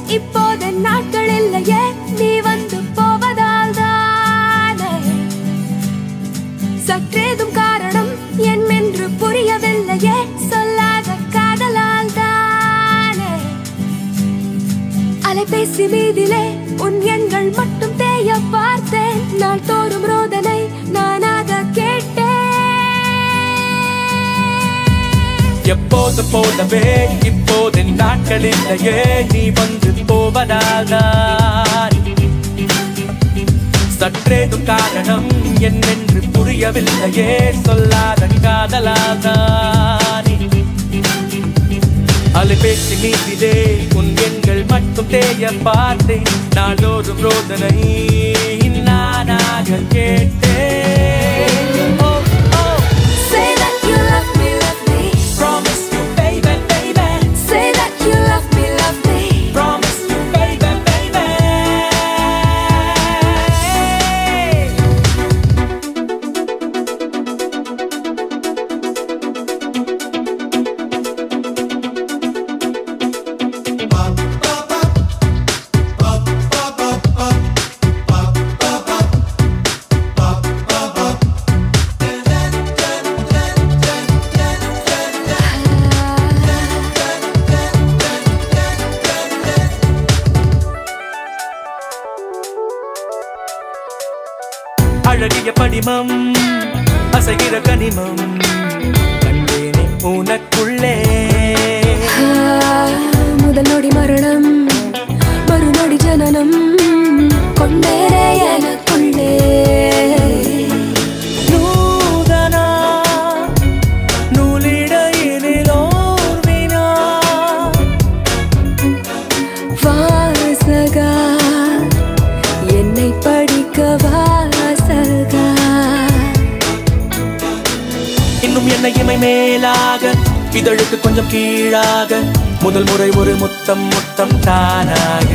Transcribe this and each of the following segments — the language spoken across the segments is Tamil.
இப்போது நாட்கள் இல்லையே நீ வந்து போவதால் தானே சற்றேதும் காரணம் என்னென்று புரியவில்லையே சொல்லாத காதலால் தானே அலைபேசி மீதிலே உன் எண்கள் மட்டும் தேய பார்த்தேன் நாள் தோறும் ரோதனை நானாக கேட்டேன் எப்போது போலவே இப்போது நாட்கள் இல்லையே நீ வந்து போவதால்தான் சற்றேதும் காரணம் என்னென்று புரியவில்லையே சொல்லாத காதலாதானே அலைபேசி மீதிலே உன் எண்கள் மட்டும் தேய பார்த்தேன் நாளோறும் ரோதனை நானாக கேட்டேன் Oh, oh, Say that you love me, love me. promise you, baby, baby. Say that you love me, love me. Promise you, baby, baby. அழகிய படிமம் அசைகிற கனிமம் கண்டேனே உனக்குள்ளே முதல் நொடி மரணம் மறுநொடி ஜனனம் கொண்டேரே எனக்குள்ளே நூதனா நூலிடையிலோர் வினா வாசகா என்னை படிக்க வாசகா இன்னும் என்னை இமை மேலாக இதழுக்கு கொஞ்சம் கீழாக முதல் முறை ஒரு முத்தம் முத்தம் தானாக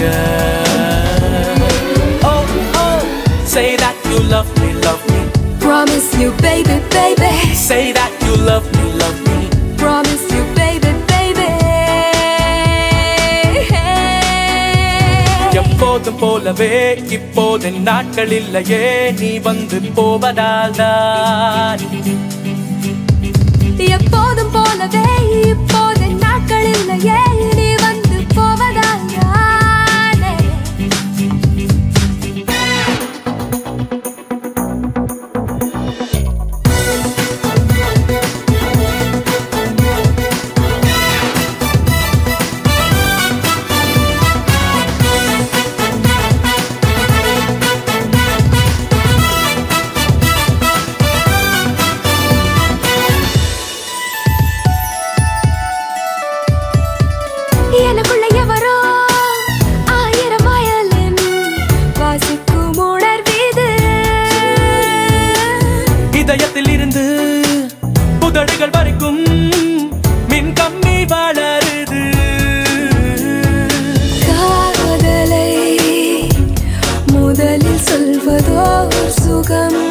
Oh, oh, say that you love me, love me. Promise you baby baby Say that you love me, love me. Promise you baby baby எப்போதும் போலவே இப்போது நாட்கள் இல்லையே நீ வந்து போவதால் தான் எப்போதும் போலவே இப்போது நாட்கள் இல்லையே நீ வந்து போவதால் தானே எனக்குள்ள எவரோ ஆயிரம் வயலின் வாசிக்கும் உணர்வீது இதயத்தில் இருந்து புதடுகள் வரைக்கும் மின் கம்மி வளருது காதலை முதலில் சொல்வதோ சுகம்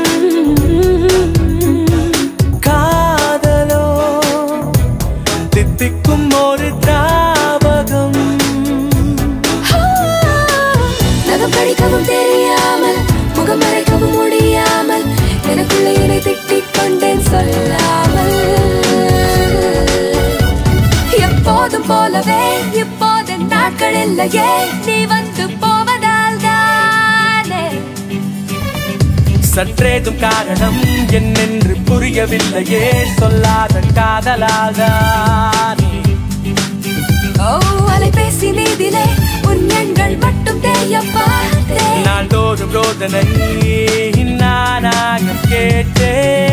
காதலோ தித்திக்கும் ஒரு திராவகம் நகம் கழிக்கவும் தெரியாமல் முகம் மறைக்கவும் முடியாமல் எனக்குள்ள என்னை திட்டிக் கொண்டேன் சொல்லாமல் எப்போதும் போலவே இப்போது நாட்கள் இல்லையே நீ வந்து போவதால் தானே சற்றேதும் காரணம் என்னென்று புரியவில்லையே சொல்லாத காதலாகானே ஓ அலைபேசி மீதிலே உன் எண்கள் மட்டும் தேய பார்த்தேன் நாள்தோறும் ரோதனை நானாக கேட்டேன்